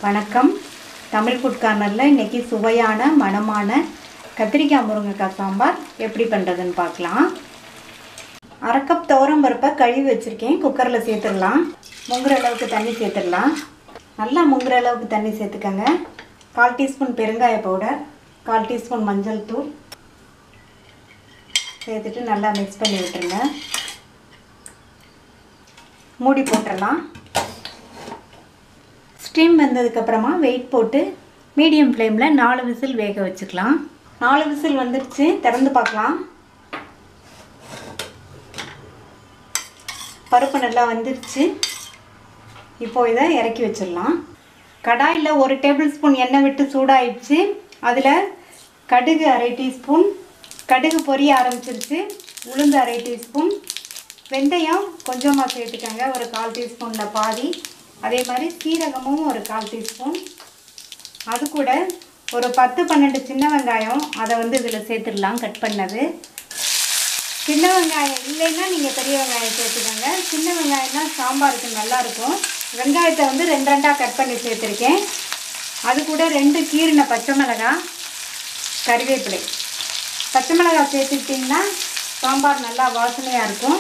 வணக்கம் தமிழ் ஃபுட் கார்னரில் இன்றைக்கி சுவையான மணமான கத்திரிக்காய் முருங்கைக்காய் சாம்பார் எப்படி பண்ணுறதுன்னு பார்க்கலாம் அரை கப் துவரம் பருப்பை கழுவி வச்சுருக்கேன் குக்கரில் சேர்த்துடலாம் முங்குற அளவுக்கு தண்ணி சேர்த்துடலாம் நல்லா முங்குற அளவுக்கு தண்ணி சேர்த்துக்கங்க கால் டீஸ்பூன் பெருங்காய பவுடர் கால் டீஸ்பூன் மஞ்சள் தூள் சேர்த்துட்டு நல்லா மிக்ஸ் பண்ணி விட்டுருங்க மூடி போட்டுடலாம் ஸ்டீம் வந்ததுக்கப்புறமா வெயிட் போட்டு மீடியம் ஃப்ளேமில் நாலு விசில் வேக வச்சுக்கலாம் நாலு விசில் வந்துடுச்சு திறந்து பார்க்கலாம் பருப்பு நல்லா வந்துருச்சு இப்போ இதை இறக்கி வச்சிடலாம் கடாயில் ஒரு டேபிள் ஸ்பூன் எண்ணெய் விட்டு சூடாயிடுச்சு அதில் கடுகு அரை டீஸ்பூன் கடுகு பொரிய ஆரம்பிச்சிருச்சு உளுந்து அரை டீஸ்பூன் வெந்தயம் கொஞ்சமாக சேர்த்துக்கோங்க ஒரு கால் டீஸ்பூனில் பாதி அதே மாதிரி சீரகமும் ஒரு கால் டீஸ்பூன் அது கூட ஒரு பத்து பன்னெண்டு சின்ன வெங்காயம் அதை வந்து இதில் சேர்த்துடலாம் கட் பண்ணது சின்ன வெங்காயம் இல்லைன்னா நீங்கள் பெரிய வெங்காயம் சேர்த்துக்கோங்க சின்ன வெங்காயம்னா சாம்பாருக்கு நல்லாயிருக்கும் வெங்காயத்தை வந்து ரெண்டு ரெண்டாக கட் பண்ணி சேர்த்துருக்கேன் அது கூட ரெண்டு கீரின பச்சை மிளகாய் கறிவேப்பிலை பச்சை மிளகாய் சேர்த்துக்கிட்டிங்கன்னா சாம்பார் நல்லா வாசனையாக இருக்கும்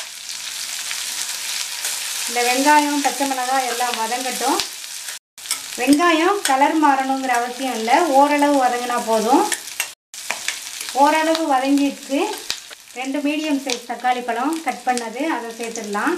இந்த வெங்காயம் பச்சை மிளகாய் எல்லாம் வதங்கட்டும் வெங்காயம் கலர் மாறணுங்கிற அவசியம் இல்லை ஓரளவு வதங்கினா போதும் ஓரளவு வதங்கிடுச்சு ரெண்டு மீடியம் சைஸ் தக்காளி பழம் கட் பண்ணது அதை சேர்த்துடலாம்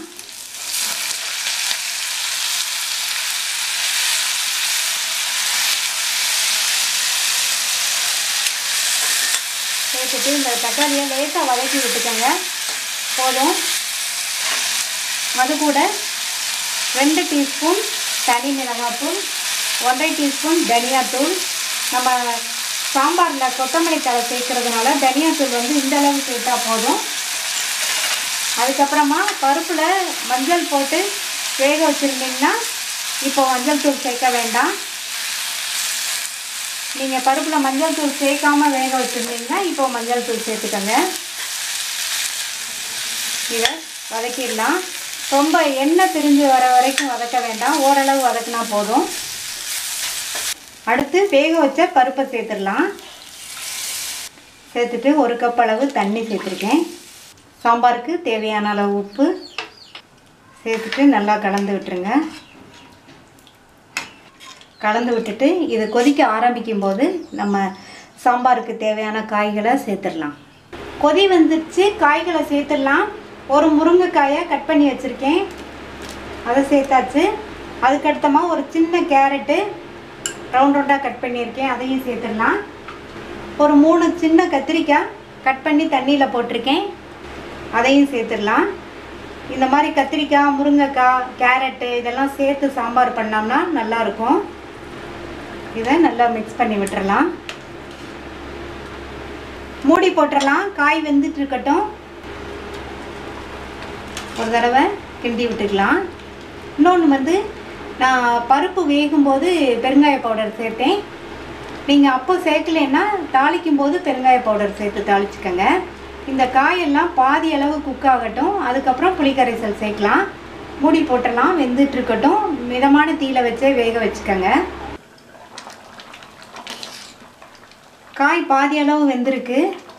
சேர்த்துட்டு இந்த தக்காளியை லேசாக வதக்கி விட்டுக்கோங்க போதும் அது கூட ரெண்டு டீஸ்பூன் தனி மிளகாத்தூள் ஒன்றரை டீஸ்பூன் தனியாத்தூள் நம்ம சாம்பாரில் கொத்தமல்லி தழை சேர்க்கறதுனால தனியாத்தூள் வந்து இந்த அளவு சேர்த்தா போதும் அதுக்கப்புறமா பருப்பில் மஞ்சள் போட்டு வேக வச்சுருந்தீங்கன்னா இப்போ மஞ்சள் தூள் சேர்க்க வேண்டாம் நீங்கள் பருப்பில் மஞ்சள் தூள் சேர்க்காம வேக வச்சுருந்தீங்கன்னா இப்போ மஞ்சள் தூள் சேர்த்துக்கோங்க இதை வதக்கிடலாம் ரொம்ப எண்ணெய் பிரிஞ்சு வர வரைக்கும் வதக்க வேண்டாம் ஓரளவு வதக்கினா போதும் அடுத்து வேக வச்ச பருப்பை சேர்த்துடலாம் சேர்த்துட்டு ஒரு கப் அளவு தண்ணி சேர்த்துருக்கேன் சாம்பாருக்கு தேவையான அளவு உப்பு சேர்த்துட்டு நல்லா கலந்து விட்டுருங்க கலந்து விட்டுட்டு இது கொதிக்க ஆரம்பிக்கும் போது நம்ம சாம்பாருக்கு தேவையான காய்களை சேர்த்துடலாம் கொதி வந்துடுச்சு காய்களை சேர்த்துடலாம் ஒரு முருங்கைக்காயை கட் பண்ணி வச்சுருக்கேன் அதை சேர்த்தாச்சு அதுக்கடுத்தமாக ஒரு சின்ன கேரட்டு ரவுண்ட் ரவுண்டாக கட் பண்ணியிருக்கேன் அதையும் சேர்த்துடலாம் ஒரு மூணு சின்ன கத்திரிக்காய் கட் பண்ணி தண்ணியில் போட்டிருக்கேன் அதையும் சேர்த்துடலாம் இந்த மாதிரி கத்திரிக்காய் முருங்கைக்காய் கேரட்டு இதெல்லாம் சேர்த்து சாம்பார் பண்ணோம்னா நல்லாயிருக்கும் இதை நல்லா மிக்ஸ் பண்ணி விட்டுறலாம் மூடி போட்டுடலாம் காய் வெந்துட்டு இருக்கட்டும் ஒரு தடவை கிண்டி விட்டுக்கலாம் இன்னொன்று வந்து நான் பருப்பு வேகும்போது பெருங்காய பவுடர் சேர்த்தேன் நீங்கள் அப்போ சேர்க்கலைன்னா தாளிக்கும் போது பெருங்காய பவுடர் சேர்த்து தாளிச்சுக்கோங்க இந்த காயெல்லாம் பாதி அளவு குக் ஆகட்டும் அதுக்கப்புறம் புளிக்கரைசல் சேர்க்கலாம் மூடி போட்டுடலாம் வெந்துட்டு இருக்கட்டும் மிதமான தீயில வச்சே வேக வச்சுக்கோங்க காய் பாதி அளவு வெந்திருக்கு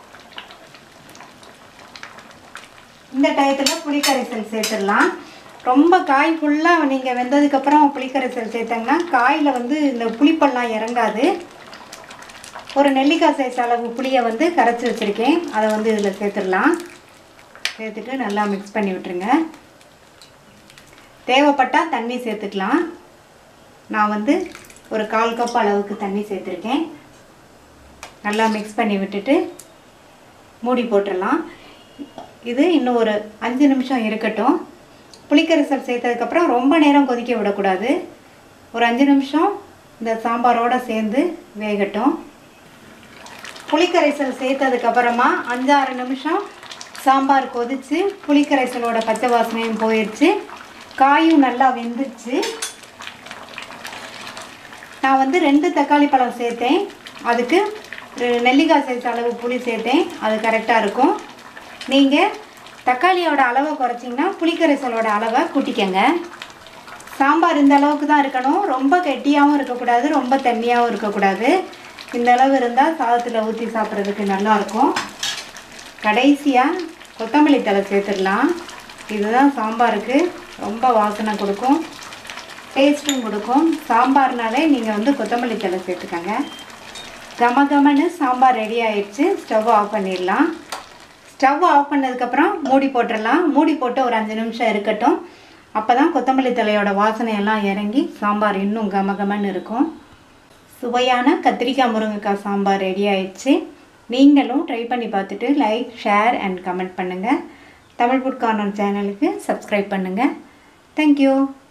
இந்த டயத்தில் புளிக்கரைசல் சேர்த்துடலாம் ரொம்ப காய் ஃபுல்லாக நீங்கள் வெந்ததுக்கப்புறம் புளிக்கரைசல் சேர்த்தங்கன்னா காயில் வந்து இந்த புளிப்பெல்லாம் இறங்காது ஒரு நெல்லிக்காய் சைஸ் அளவு புளியை வந்து கரைச்சி வச்சுருக்கேன் அதை வந்து இதில் சேர்த்துடலாம் சேர்த்துட்டு நல்லா மிக்ஸ் பண்ணி விட்டுருங்க தேவைப்பட்டால் தண்ணி சேர்த்துக்கலாம் நான் வந்து ஒரு கால் கப் அளவுக்கு தண்ணி சேர்த்துருக்கேன் நல்லா மிக்ஸ் பண்ணி விட்டுட்டு மூடி போட்டுடலாம் இது இன்னும் ஒரு அஞ்சு நிமிஷம் இருக்கட்டும் புளிக்கரைசல் சேர்த்ததுக்கப்புறம் ரொம்ப நேரம் கொதிக்க விடக்கூடாது ஒரு அஞ்சு நிமிஷம் இந்த சாம்பாரோடு சேர்ந்து வேகட்டும் புளிக்கரைசல் சேர்த்ததுக்கப்புறமா அஞ்சாறு நிமிஷம் சாம்பார் கொதித்து புளிக்கரைசலோட பச்சை வாசனையும் போயிடுச்சு காயும் நல்லா வெந்துருச்சு நான் வந்து ரெண்டு தக்காளி பழம் சேர்த்தேன் அதுக்கு ரெ- நெல்லிக்காய் சைஸ் அளவு புளி சேர்த்தேன் அது கரெக்டாக இருக்கும் நீங்கள் தக்காளியோட அளவை குறைச்சிங்கன்னா புளிக்கரைசலோட அளவை கூட்டிக்கங்க சாம்பார் இந்த அளவுக்கு தான் இருக்கணும் ரொம்ப கெட்டியாகவும் இருக்கக்கூடாது ரொம்ப தண்ணியாகவும் இருக்கக்கூடாது இந்த அளவு இருந்தால் சாதத்தில் ஊற்றி சாப்பிட்றதுக்கு நல்லாயிருக்கும் கடைசியாக கொத்தமல்லி தழை சேர்த்துடலாம் இதுதான் சாம்பாருக்கு ரொம்ப வாசனை கொடுக்கும் டேஸ்ட்டும் கொடுக்கும் சாம்பார்னாலே நீங்கள் வந்து கொத்தமல்லி தழை சேர்த்துக்கங்க கம கமன்னு சாம்பார் ரெடி ஆயிடுச்சு ஸ்டவ் ஆஃப் பண்ணிடலாம் ஸ்டவ் ஆஃப் பண்ணதுக்கப்புறம் மூடி போட்டுடலாம் மூடி போட்டு ஒரு அஞ்சு நிமிஷம் இருக்கட்டும் அப்போ தான் கொத்தமல்லி தலையோட வாசனையெல்லாம் இறங்கி சாம்பார் இன்னும் கம கமன்னு இருக்கும் சுவையான கத்திரிக்காய் முருங்கைக்காய் சாம்பார் ரெடி ஆயிடுச்சு நீங்களும் ட்ரை பண்ணி பார்த்துட்டு லைக் ஷேர் அண்ட் கமெண்ட் பண்ணுங்கள் தமிழ் ஃபுட் கார்னர் சேனலுக்கு சப்ஸ்கிரைப் பண்ணுங்கள் தேங்க்யூ